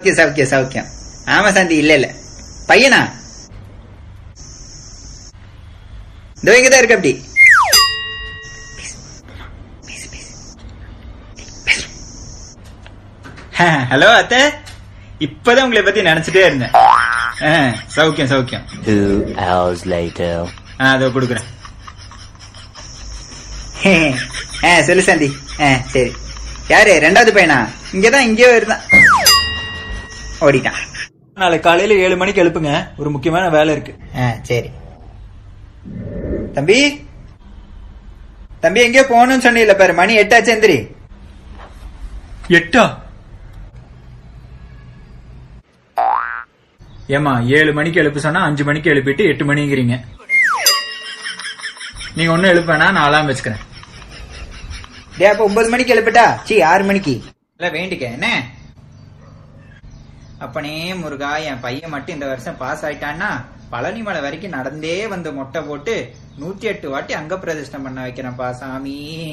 சௌக்கியம் சௌக்கியம் சௌக்கியம் ஆமா சாந்தி இல்ல இல்ல பையனா இதோ இங்கதான் இருக்கு அப்படி ஹலோ அத்தை இப்பதான் உங்களை பத்தி நினைச்சிட்டே இருந்தேன் ஆ, சௌக்கியம் சௌக்கியம் Two hours later. ஆ அதோ கொடுக்குறேன் ஆ சொல்லு சாந்தி ஆ சரி யாரு ரெண்டாவது பையனா இங்கதான் இங்கேயோ இருந்தான் ஓடிட்டான் நாளைக்கு காலையில ஏழு மணிக்கு எழுப்புங்க ஒரு முக்கியமான வேலை இருக்கு ஆ சரி தம்பி தம்பி எங்கேயோ போகணும்னு சொன்னீல்ல பாரு மணி எட்டாச்சு எந்திரி எட்டா ஏமா ஏழு மணிக்கு எழுப்ப சொன்னா அஞ்சு மணிக்கு எழுப்பிட்டு எட்டு மணிங்கிறீங்க நீங்க ஒன்னும் எழுப்பேனா நான் அலாம் வச்சுக்கிறேன் டே அப்ப ஒன்பது மணிக்கு எழுப்பிட்டா சி ஆறு மணிக்கு இல்ல வேண்டிக்க என்ன அப்பனே முருகா என் பையன் மட்டும் இந்த வருஷம் பாஸ் ஆயிட்டான்னா பழனி மலை வரைக்கும் நடந்தே வந்து மொட்டை போட்டு நூத்தி எட்டு வாட்டி அங்க பிரதிஷ்டம் பண்ண வைக்கிறேன்ப்பா சாமி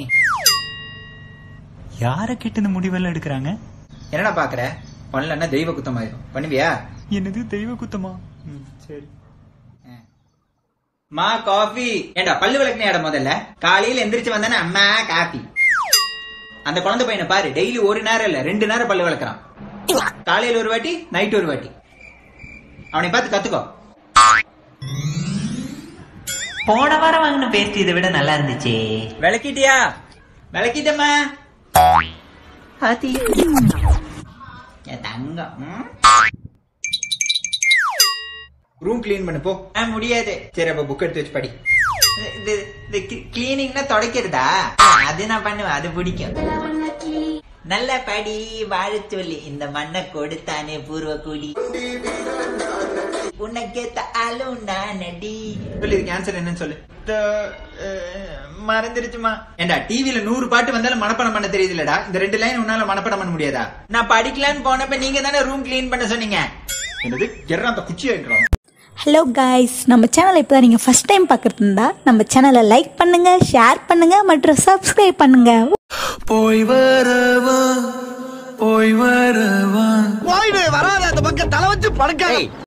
யார கேட்டு இந்த முடிவெல்லாம் எடுக்கிறாங்க என்னடா பாக்குற பண்ணலன்னா தெய்வ குத்தம் ஆயிரும் பண்ணுவியா என்னது தெய்வ குத்தமா ம், சரி மா காஃபி ஏண்டா பல்லு விளக்குனேடா முதல்ல காலையில எந்திரிச்சு வந்தானே அம்மா காபி அந்த குழந்தை பையனை பாரு டெய்லி ஒரு நேரம் இல்ல ரெண்டு நேரம் பல்லு விளக்குறான் காலையில ஒரு வாட்டி நைட் ஒரு வாட்டி அவனை பார்த்து கத்துக்கோ போன வாரம் வாங்கின பேஸ்ட் இதை விட நல்லா இருந்துச்சே விளக்கிட்டியா விளக்கிட்டம்மா பாத்தி என் தங்கம் ரூம் கிளீன் பண்ணு போ ஆ, முடியாது சரி அப்ப புக் எடுத்து வச்சு படி இது இது கிளீனிங்னா துடைக்கிறதா ஆ, அது நான் பண்ணுவேன் அது பிடிக்கும் நல்ல படி வாழ சொல்லி இந்த மண்ணை கொடுத்தானே பூர்வ குடி உனக்கு ஆளும் நானடி சொல்லு இதுக்கு ஆன்சர் என்னன்னு சொல்லு மறந்துருச்சுமா ஏண்டா டிவில நூறு பாட்டு வந்தாலும் மனப்பாடம் பண்ண தெரியுதுலடா இந்த ரெண்டு லைன் உன்னால மனப்பாடம் பண்ண முடியாதா நான் படிக்கலான்னு போனப்ப நீங்க தானே ரூம் கிளீன் பண்ண சொன்னீங்க என்னது எறா அந்த குச்சி வைக்கிறோம் ஹலோ காய்ஸ் நம்ம சேனலை இப்போ தான் நீங்கள் ஃபஸ்ட் டைம் பார்க்குறது இருந்தா நம்ம சேனலை லைக் பண்ணுங்கள் ஷேர் பண்ணுங்கள் மற்றும் சப்ஸ்கிரைப் பண்ணுங்கள் போய் வரவா போய் வரவா வராத அந்த பக்கம் தலை வச்சு படுக்க